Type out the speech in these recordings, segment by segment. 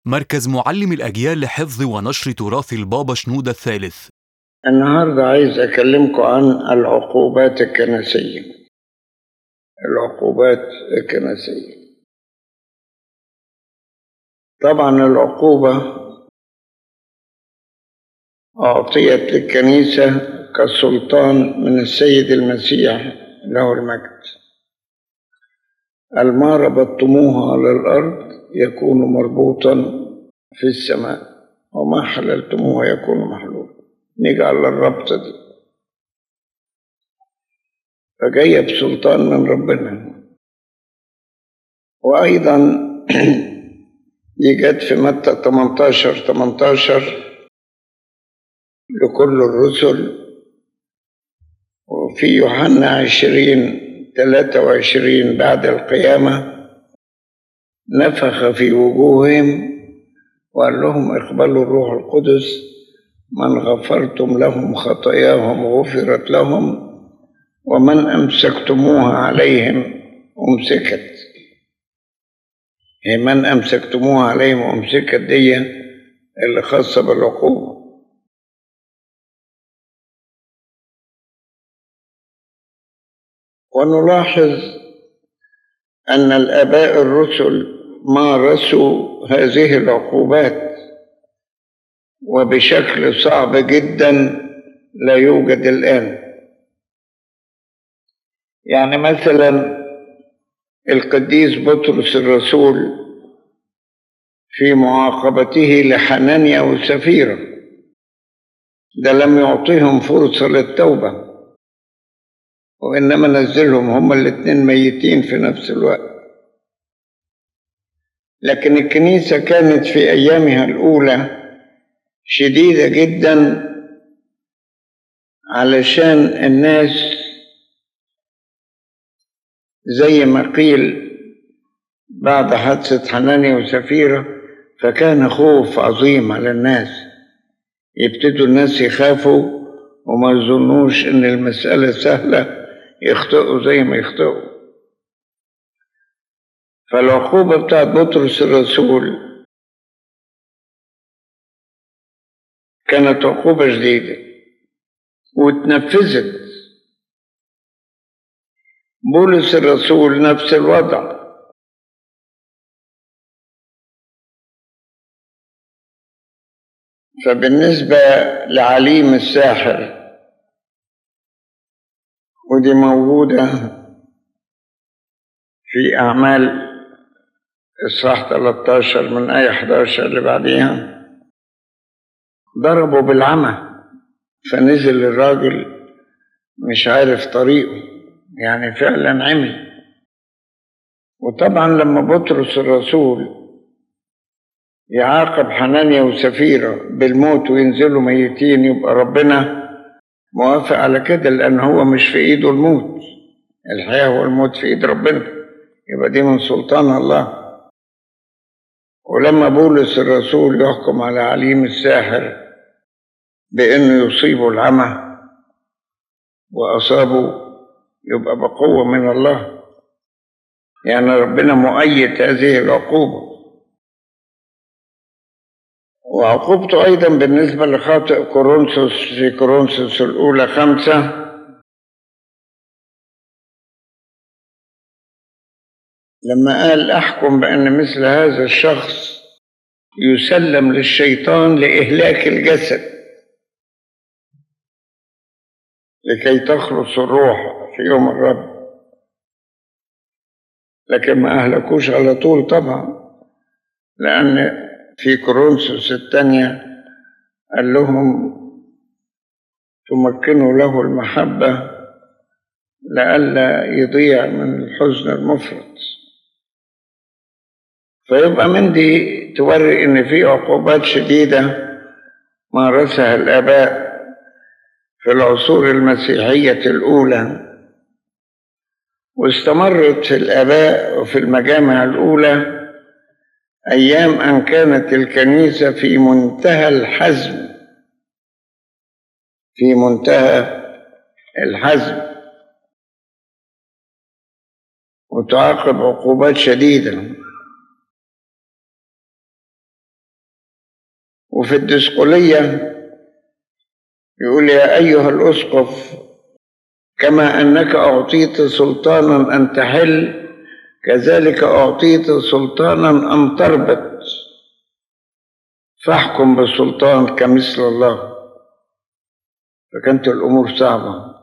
مركز معلم الأجيال لحفظ ونشر تراث البابا شنودة الثالث النهاردة عايز أكلمكم عن العقوبات الكنسية العقوبات الكنسية طبعا العقوبة أعطيت للكنيسة كسلطان من السيد المسيح له المجد ما ربطتموه على الأرض يكون مربوطا في السماء وما حللتموه يكون محلولا نجعل الربطة دي فجاية بسلطان من ربنا وأيضا دي جت في متى 18 18 لكل الرسل وفي يوحنا 20 23 بعد القيامة نفخ في وجوههم وقال لهم اقبلوا الروح القدس من غفرتم لهم خطاياهم غفرت لهم ومن أمسكتموها عليهم أمسكت هي من أمسكتموها عليهم أمسكت دي اللي خاصة بالعقوبة ونلاحظ أن الآباء الرسل مارسوا هذه العقوبات وبشكل صعب جدا لا يوجد الآن يعني مثلا القديس بطرس الرسول في معاقبته لحنانيا وسفيرة ده لم يعطيهم فرصة للتوبة وإنما نزلهم هما الاتنين ميتين في نفس الوقت لكن الكنيسة كانت في أيامها الأولى شديدة جدا علشان الناس زي ما قيل بعد حادثة حنانيا وسفيرة فكان خوف عظيم على الناس يبتدوا الناس يخافوا وما يظنوش ان المسألة سهلة يخطئوا زي ما يخطئوا فالعقوبة بتاعت بطرس الرسول كانت عقوبة شديدة واتنفذت بولس الرسول نفس الوضع فبالنسبة لعليم الساحر ودي موجودة في أعمال إصحاح 13 من آية 11 اللي بعديها ضربوا بالعمى فنزل الراجل مش عارف طريقه يعني فعلا عمي وطبعا لما بطرس الرسول يعاقب حنانيا وسفيرة بالموت وينزلوا ميتين يبقى ربنا موافق على كده لأن هو مش في إيده الموت الحياة والموت في إيد ربنا يبقى دي من سلطان الله ولما بولس الرسول يحكم على عليم الساحر بأنه يصيبه العمى وأصابه يبقى بقوة من الله يعني ربنا مؤيد هذه العقوبة وعقوبته أيضا بالنسبة لخاطئ كورنثوس في كورنثوس الأولى خمسة لما قال أحكم بأن مثل هذا الشخص يسلم للشيطان لإهلاك الجسد لكي تخلص الروح في يوم الرب لكن ما أهلكوش على طول طبعا لأن في كورنثوس الثانية قال لهم تمكنوا له المحبة لئلا يضيع من الحزن المفرط فيبقى من دي توري ان في عقوبات شديدة مارسها الآباء في العصور المسيحية الأولى واستمرت في الآباء وفي المجامع الأولى أيام أن كانت الكنيسة في منتهى الحزم في منتهى الحزم وتعاقب عقوبات شديدة وفي الدسقلية يقول يا أيها الأسقف كما أنك أعطيت سلطانا أن تحل كذلك أعطيت سلطانا أن تربط فاحكم بالسلطان كمثل الله فكانت الأمور صعبة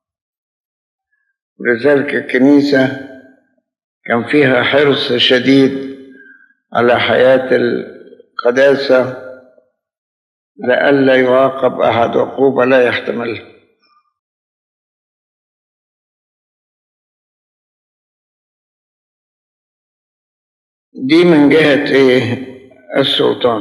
ولذلك الكنيسة كان فيها حرص شديد على حياة القداسة لئلا يعاقب أحد عقوبة لا يحتملها دي من جهة إيه السلطان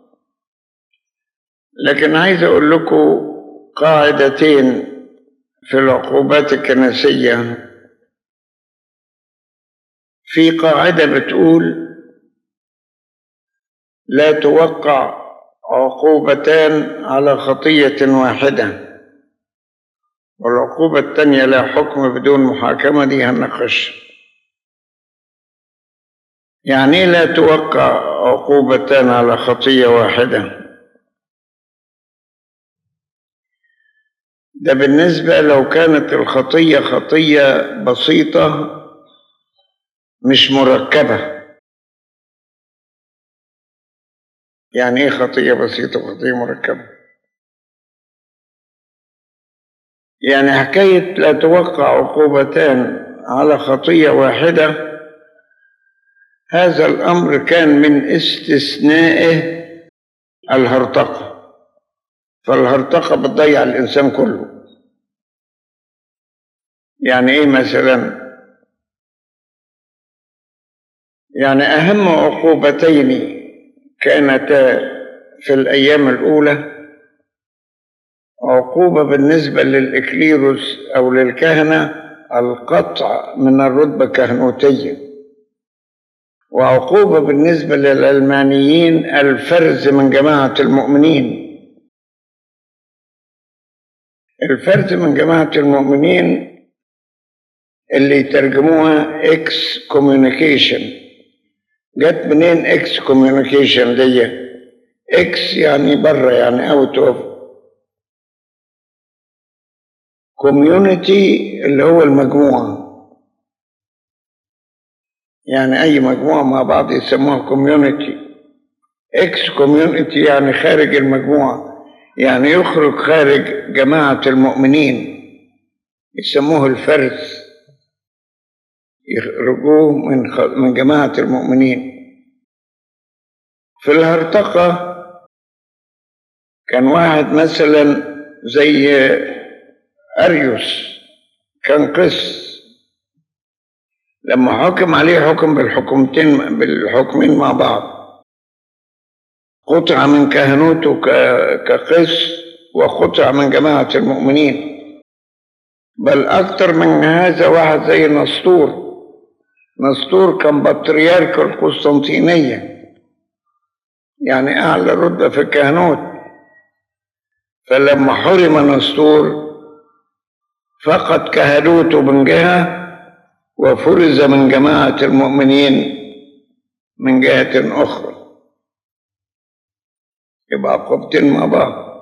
لكن عايز أقول لكم قاعدتين في العقوبات الكنسية في قاعدة بتقول لا توقع عقوبتان على خطية واحدة والعقوبة التانية لا حكم بدون محاكمة دي هنناقش يعني إيه لا توقع عقوبتان على خطية واحدة ده بالنسبة لو كانت الخطية خطية بسيطة مش مركبة يعني ايه خطية بسيطة وخطية مركبة يعني حكاية لا توقع عقوبتان على خطية واحدة هذا الأمر كان من استثنائه الهرطقة فالهرطقة بتضيع الإنسان كله يعني إيه مثلا يعني أهم عقوبتين كانتا في الأيام الأولى عقوبة بالنسبة للإكليروس أو للكهنة القطع من الرتبة الكهنوتية وعقوبة بالنسبة للعلمانيين الفرز من جماعة المؤمنين الفرز من جماعة المؤمنين اللي يترجموها اكس كوميونيكيشن جت منين اكس كوميونيكيشن دي اكس يعني بره يعني اوت اوف كوميونتي اللي هو المجموعة يعني أي مجموعة مع بعض يسموها كوميونتي اكس كوميونتي يعني خارج المجموعة يعني يخرج خارج جماعة المؤمنين يسموه الفرز يخرجوه من خ... من جماعة المؤمنين في الهرطقة كان واحد مثلا زي أريوس كان قس لما حكم عليه حكم بالحكومتين بالحكمين مع بعض قطع من كهنوته كقس وقطع من جماعة المؤمنين بل أكثر من هذا واحد زي نسطور نسطور كان بطريرك القسطنطينية يعني أعلى رتبة في الكهنوت فلما حرم نسطور فقد كهنوته من جهة وفرز من جماعة المؤمنين من جهة أخرى يبقى عقوبتين مع بعض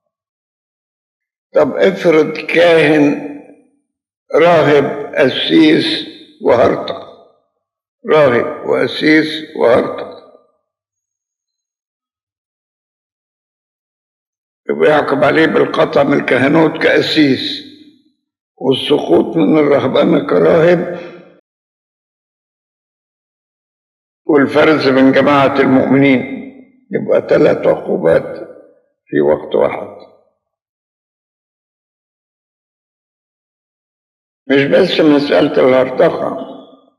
طب افرض كاهن راهب قسيس وهرطق راهب وقسيس وهرطق يبقى يعقب عليه بالقطع من الكهنوت كقسيس والسقوط من الرهبنة كراهب والفرز من جماعة المؤمنين يبقى ثلاث عقوبات في وقت واحد مش بس مسألة الهرطقة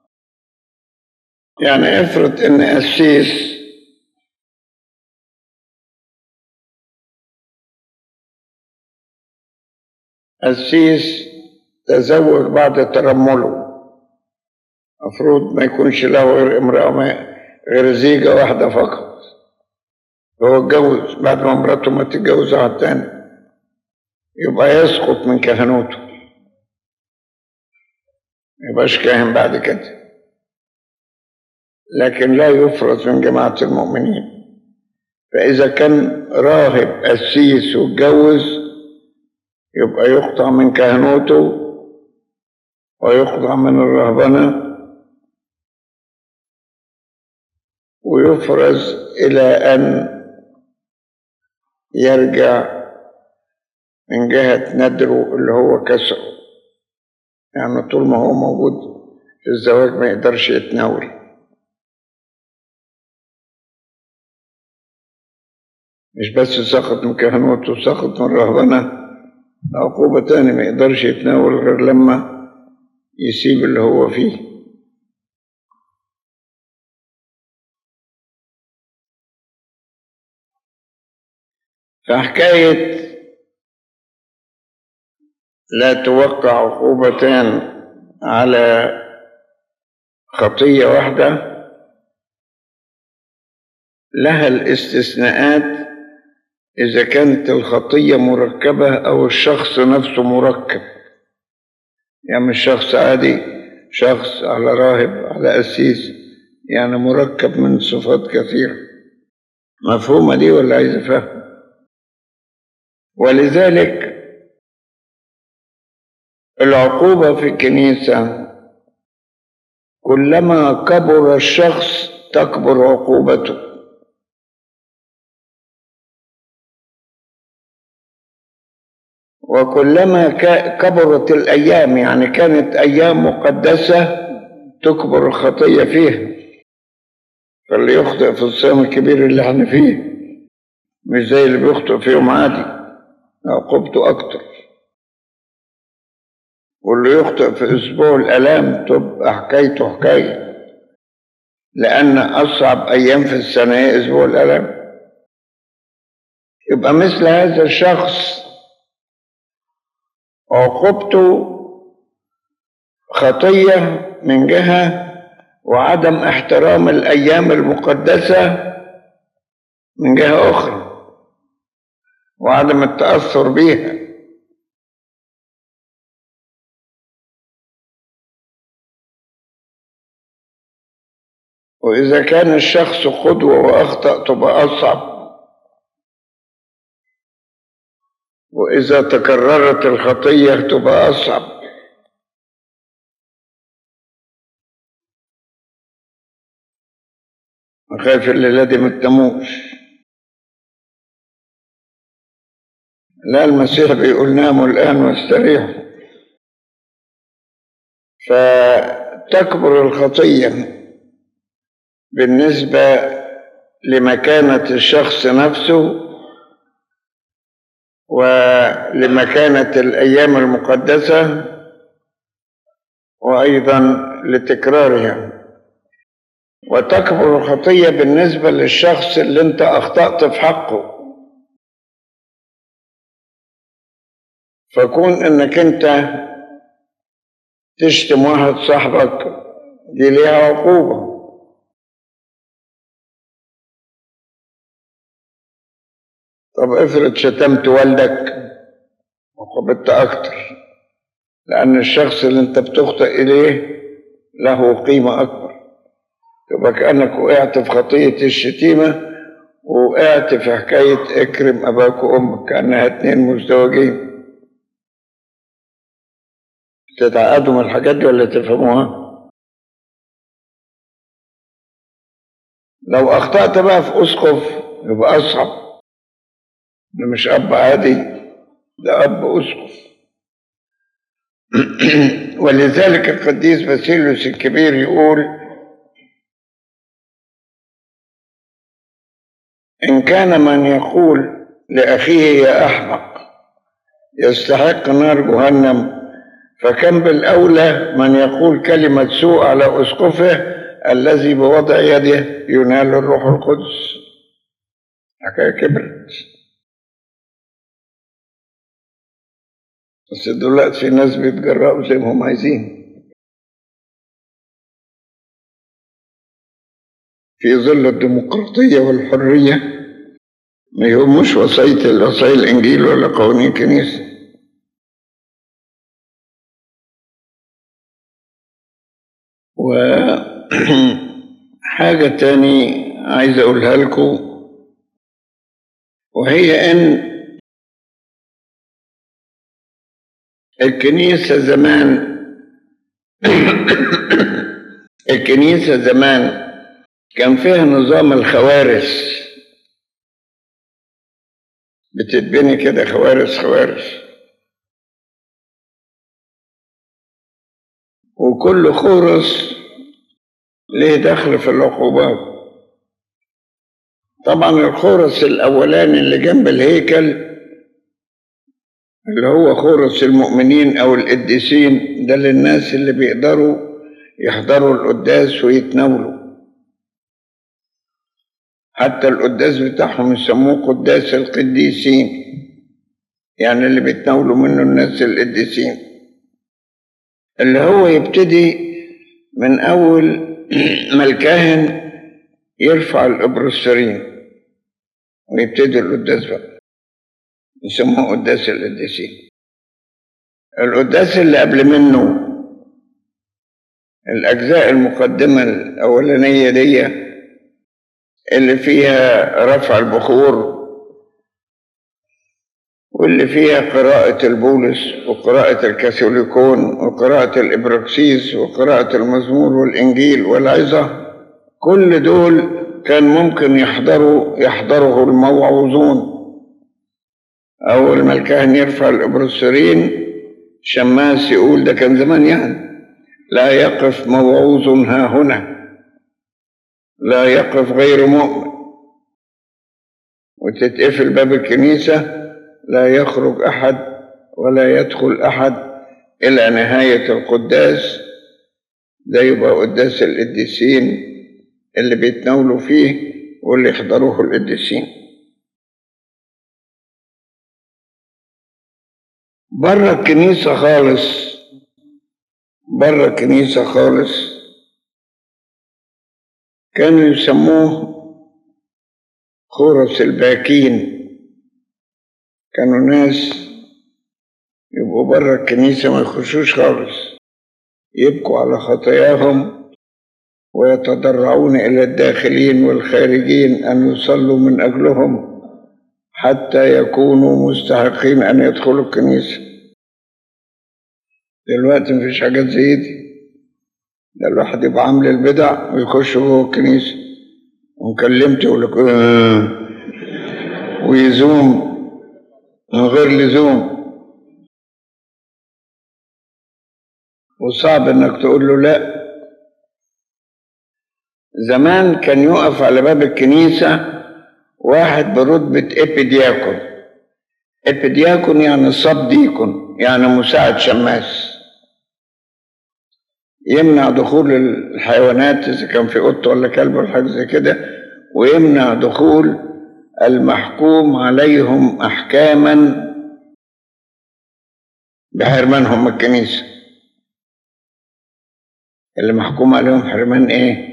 يعني افرض ان قسيس قسيس تزوج بعد ترمله مفروض ما يكونش له غير امرأة غير زيجة واحدة فقط هو اتجوز بعد ما مراته ما تتجوز على التاني يبقى يسقط من كهنوته يبقاش كاهن بعد كده لكن لا يفرز من جماعة المؤمنين فإذا كان راهب قسيس واتجوز يبقى يقطع من كهنوته ويقطع من الرهبنة ويفرز إلى أن يرجع من جهة ندره اللي هو كسره يعني طول ما هو موجود في الزواج ما يقدرش يتناول مش بس سقط من كهنوته سقط من رهبنة عقوبة تاني ما يقدرش يتناول غير لما يسيب اللي هو فيه فحكاية لا توقع عقوبتان على خطية واحدة لها الاستثناءات إذا كانت الخطية مركبة أو الشخص نفسه مركب يعني مش شخص عادي شخص على راهب على قسيس يعني مركب من صفات كثيرة مفهومة دي ولا عايز أفهم ولذلك العقوبة في الكنيسة كلما كبر الشخص تكبر عقوبته وكلما كبرت الأيام يعني كانت أيام مقدسة تكبر الخطية فيها فاللي يخطئ في الصيام الكبير اللي احنا فيه مش زي اللي بيخطئ في يوم عادي عقوبته أكتر واللي يخطئ في أسبوع الآلام تبقى حكايته حكاية لأن أصعب أيام في السنة هي أسبوع الآلام يبقى مثل هذا الشخص عقوبته خطية من جهة وعدم احترام الأيام المقدسة من جهة أخرى وعدم التأثر بيها وإذا كان الشخص قدوة وأخطأ تبقى أصعب وإذا تكررت الخطية تبقى أصعب أخاف الليلة دي ما تناموش لا المسيح بيقول ناموا الآن واستريحوا فتكبر الخطية بالنسبة لمكانة الشخص نفسه ولمكانة الأيام المقدسة وأيضا لتكرارها وتكبر الخطية بالنسبة للشخص اللي أنت أخطأت في حقه فكون انك انت تشتم واحد صاحبك دي ليها عقوبة طب افرض شتمت والدك عقوبتك أكتر لأن الشخص اللي أنت بتخطئ إليه له قيمة أكبر تبقى كأنك وقعت في خطية الشتيمة وقعت في حكاية اكرم أباك وأمك كأنها اتنين مزدوجين تتعقدوا من الحاجات دي ولا تفهموها لو اخطأت بقى في اسقف يبقى اصعب ده مش اب عادي ده اب اسقف ولذلك القديس باسيليوس الكبير يقول ان كان من يقول لاخيه يا احمق يستحق نار جهنم فكم بالأولى من يقول كلمة سوء على أسقفه الذي بوضع يده ينال الروح القدس حكاية كبرت بس دلوقتي في ناس بيتجرأوا زي ما هم عايزين في ظل الديمقراطية والحرية ما يهمش وصاية وصايا الإنجيل ولا قوانين الكنيسة وحاجة تاني عايز أقولها لكم وهي ان الكنيسة زمان الكنيسة زمان كان فيها نظام الخوارس بتتبني كده خوارس خوارس وكل خورس ليه دخل في العقوبات طبعا الخورس الأولاني اللي جنب الهيكل اللي هو خورس المؤمنين أو القديسين ده للناس اللي بيقدروا يحضروا القداس ويتناولوا حتى القداس بتاعهم يسموه قداس القديسين يعني اللي بيتناولوا منه الناس القديسين اللي هو يبتدي من أول ما الكاهن يرفع الإبروسفرين ويبتدي القداس بقى يسموه قداس القديسين القداس اللي قبل منه الأجزاء المقدمة الأولانية دي اللي فيها رفع البخور واللي فيها قراءة البولس وقراءة الكاثوليكون وقراءة الإبراكسيس وقراءة المزمور والإنجيل والعظة كل دول كان ممكن يحضروا يحضره الموعوظون أول ما الكاهن يرفع الإبروسرين شماس يقول ده كان زمان يعني لا يقف موعوظ ها هنا لا يقف غير مؤمن وتتقفل باب الكنيسة لا يخرج أحد ولا يدخل أحد إلى نهاية القداس ده يبقى قداس القديسين اللي بيتناولوا فيه واللي يحضروه القديسين بره الكنيسة خالص بره الكنيسة خالص كانوا يسموه خورس الباكين كانوا ناس يبقوا بره الكنيسة ما يخشوش خالص يبكوا على خطاياهم ويتضرعون إلى الداخلين والخارجين أن يصلوا من أجلهم حتى يكونوا مستحقين أن يدخلوا الكنيسة دلوقتي مفيش حاجات زي دي ده الواحد يبقى عامل البدع ويخش جوه الكنيسة وكلمت يقول لك آه ويزوم من غير لزوم وصعب انك تقول له لا زمان كان يقف على باب الكنيسة واحد برتبة إبيدياكون إبيدياكون يعني صب ديكون يعني مساعد شماس يمنع دخول الحيوانات إذا كان في قط ولا كلب ولا حاجة زي كده ويمنع دخول المحكوم عليهم أحكاما بحرمانهم من الكنيسة اللي محكوم عليهم حرمان إيه؟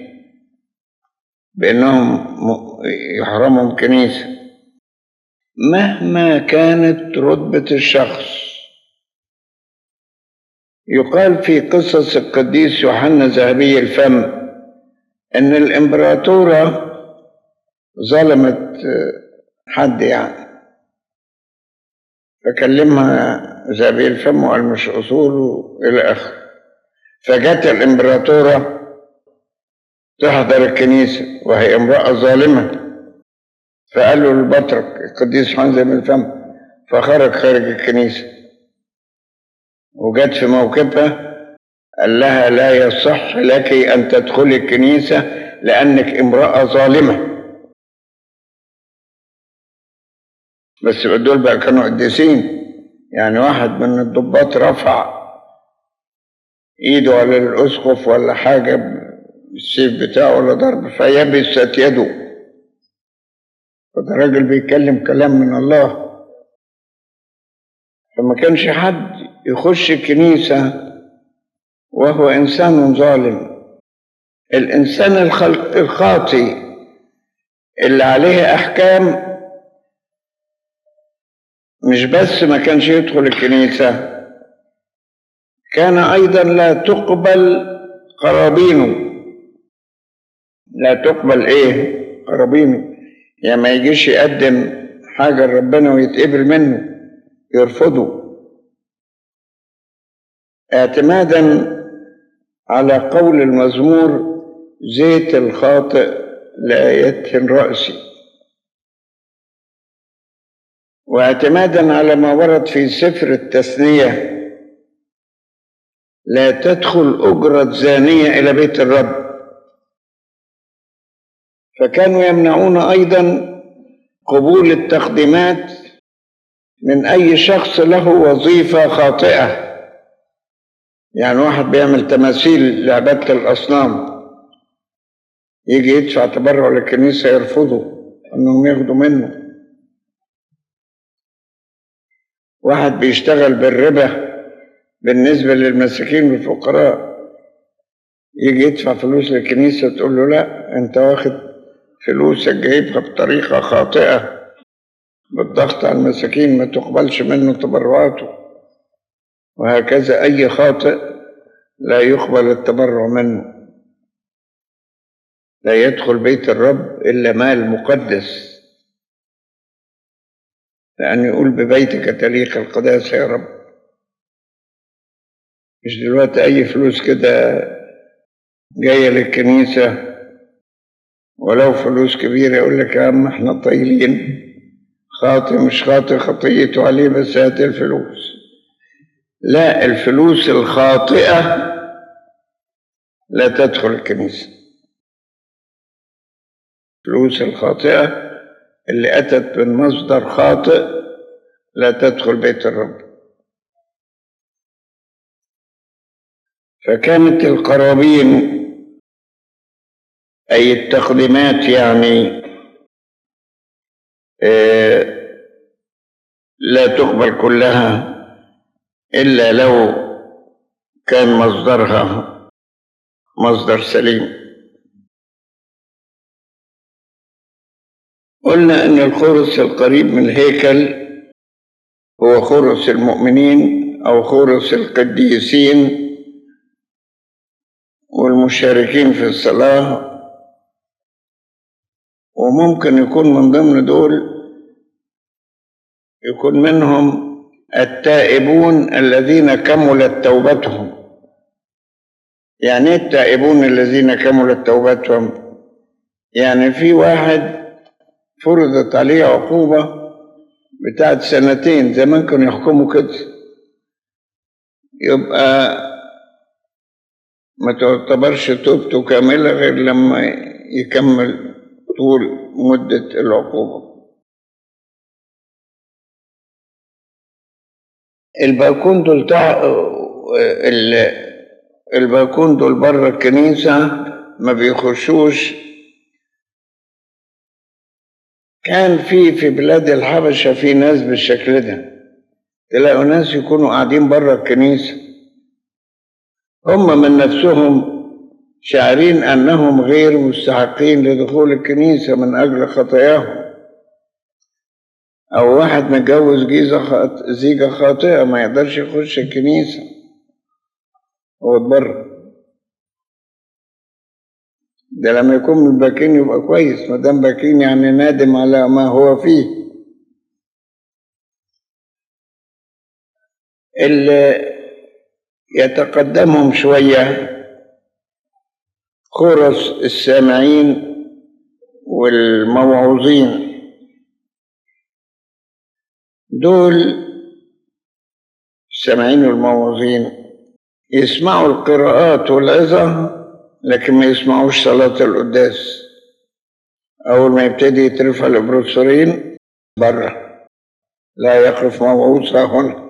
بأنهم يحرموا من الكنيسة مهما كانت رتبة الشخص يقال في قصص القديس يوحنا ذهبي الفم ان الامبراطورة ظلمت حد يعني فكلمها ذهبي الفم وقال مش اصوله الى اخره فجت الامبراطورة تحضر الكنيسة وهي امرأة ظالمة فقالوا للبطرك القديس يوحنا ذهبي الفم فخرج خارج الكنيسة وجت في موقفها قال لها لا يصح لك أن تدخلي الكنيسة لأنك امرأة ظالمة بس دول بقى كانوا قديسين يعني واحد من الضباط رفع ايده على الاسقف ولا حاجة بالسيف بتاعه ولا ضرب فيبست يده فده راجل بيتكلم كلام من الله فما كانش حد يخش الكنيسة وهو إنسان ظالم الإنسان الخلق الخاطي اللي عليه أحكام مش بس ما كانش يدخل الكنيسة كان أيضا لا تقبل قرابينه لا تقبل إيه قرابينه يعني ما يجيش يقدم حاجة لربنا ويتقبل منه يرفضه اعتمادا على قول المزمور زيت الخاطئ لا يدهن رأسي واعتمادا على ما ورد في سفر التثنية لا تدخل أجرة زانية إلى بيت الرب فكانوا يمنعون أيضا قبول التقديمات من أي شخص له وظيفة خاطئة يعني واحد بيعمل تماثيل لعبادة الأصنام يجي يدفع تبرع للكنيسة يرفضوا أنهم ياخدوا منه واحد بيشتغل بالربا بالنسبة للمساكين والفقراء يجي يدفع فلوس للكنيسة تقول له لا أنت واخد فلوسك جايبها بطريقة خاطئة بالضغط على المساكين ما تقبلش منه تبرعاته وهكذا أي خاطئ لا يقبل التبرع منه لا يدخل بيت الرب إلا مال مقدس لأن يقول ببيتك تليق القداسة يا رب مش دلوقتي أي فلوس كده جاية للكنيسة ولو فلوس كبيرة يقول لك يا عم احنا طايلين خاطئ مش خاطئ خطيته عليه بس هات الفلوس لا الفلوس الخاطئة لا تدخل الكنيسة الفلوس الخاطئة اللي أتت من مصدر خاطئ لا تدخل بيت الرب فكانت القرابين أي التقديمات يعني آه لا تقبل كلها إلا لو كان مصدرها مصدر سليم قلنا ان الخرس القريب من الهيكل هو خرس المؤمنين او خرس القديسين والمشاركين في الصلاه وممكن يكون من ضمن دول يكون منهم التائبون الذين كملت توبتهم يعني ايه التائبون الذين كملت توبتهم يعني في واحد فرضت عليه عقوبة بتاعت سنتين زمان كانوا يحكموا كده يبقى ما تعتبرش توبته كاملة غير لما يكمل طول مدة العقوبة الباكون دول تع... الباكون دول بره الكنيسة ما بيخشوش كان في في بلاد الحبشة في ناس بالشكل ده تلاقوا ناس يكونوا قاعدين بره الكنيسة هم من نفسهم شاعرين أنهم غير مستحقين لدخول الكنيسة من أجل خطاياهم أو واحد متجوز جيزة خاط... زيجة خاطئة ما يقدرش يخش الكنيسة هو اتبرر ده لما يكون من باكين يبقى كويس ما دام باكين يعني نادم على ما هو فيه اللي يتقدمهم شوية خرس السامعين والموعوظين دول السامعين والموعوظين يسمعوا القراءات والعظة لكن ما يسمعوش صلاة القداس أول ما يبتدي يترفع البروفيسورين بره لا يقف موعوظ هنا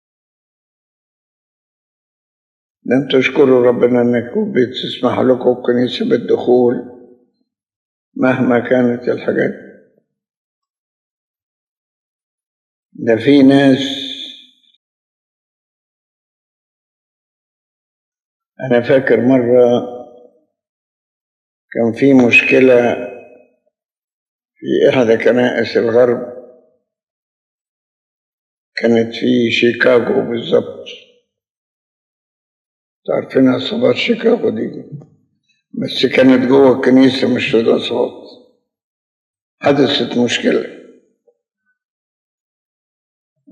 لن تشكروا ربنا انكم بتسمح لكم الكنيسة بالدخول مهما كانت الحاجات ده في ناس أنا فاكر مرة كان في مشكلة في إحدى كنائس الغرب كانت في شيكاغو بالظبط تعرفين عصابات شيكاغو دي بس كانت جوه الكنيسة مش في الأصوات حدثت مشكلة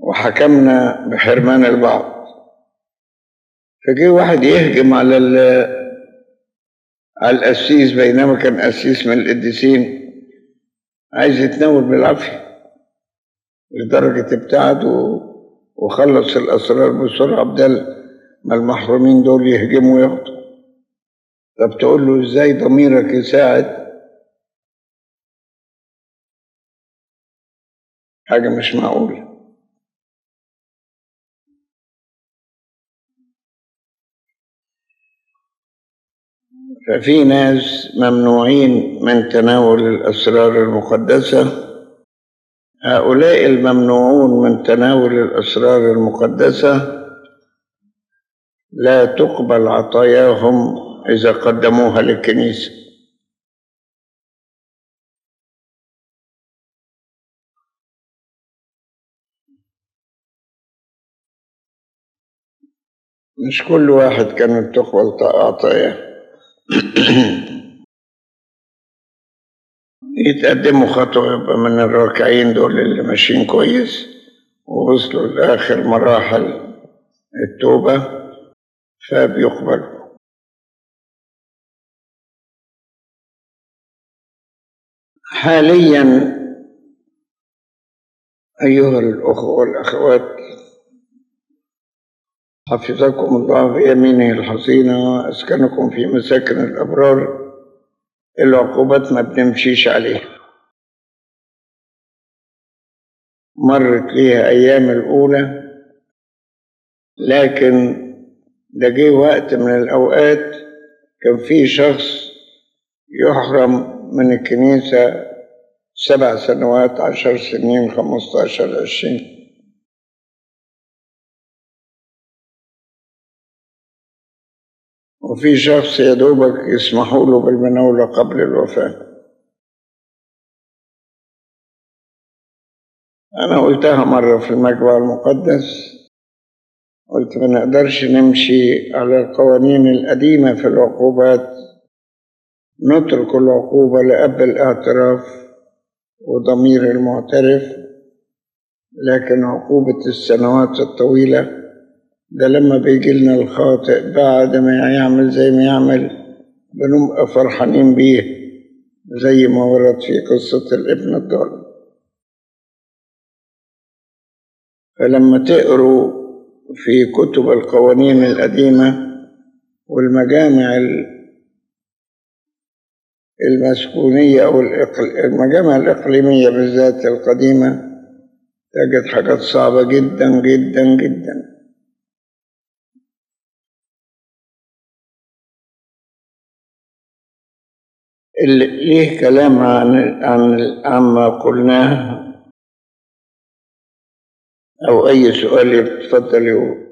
وحكمنا بحرمان البعض فجه واحد يهجم على ال- على القسيس بينما كان قسيس من القديسين عايز يتناول بالعافية لدرجة ابتعدوا وخلص الأسرار بسرعة بدل ما المحرومين دول يهجموا وياخدوا طب تقول له ازاي ضميرك يساعد حاجة مش معقولة ففي ناس ممنوعين من تناول الأسرار المقدسة هؤلاء الممنوعون من تناول الأسرار المقدسة لا تقبل عطاياهم إذا قدموها للكنيسة مش كل واحد كانت تقبل عطاياه يتقدموا خطوة يبقى من الراكعين دول اللي ماشيين كويس ووصلوا لآخر مراحل التوبة فبيقبلوا حاليا أيها الأخوة والأخوات حفظكم الله بيمينه الحصينة وأسكنكم في مساكن الأبرار العقوبات ما بنمشيش عليها مرت ليها أيام الأولى لكن ده جه وقت من الأوقات كان في شخص يحرم من الكنيسة سبع سنوات عشر سنين خمستاشر عشرين وفي شخص يا دوبك يسمحوا له بالمناولة قبل الوفاة أنا قلتها مرة في المجمع المقدس قلت ما نقدرش نمشي على القوانين القديمة في العقوبات نترك العقوبة لأب الاعتراف وضمير المعترف لكن عقوبة السنوات الطويلة ده لما بيجي لنا الخاطئ بعد ما يعمل زي ما يعمل بنبقى فرحانين بيه زي ما ورد في قصة الابن الضال فلما تقروا في كتب القوانين القديمة والمجامع المسكونية أو المجامع الإقليمية بالذات القديمة تجد حاجات صعبة جدا جدا جدا اللي ليه كلام عن عن عما قلناه أو أي سؤال يتفضل يقول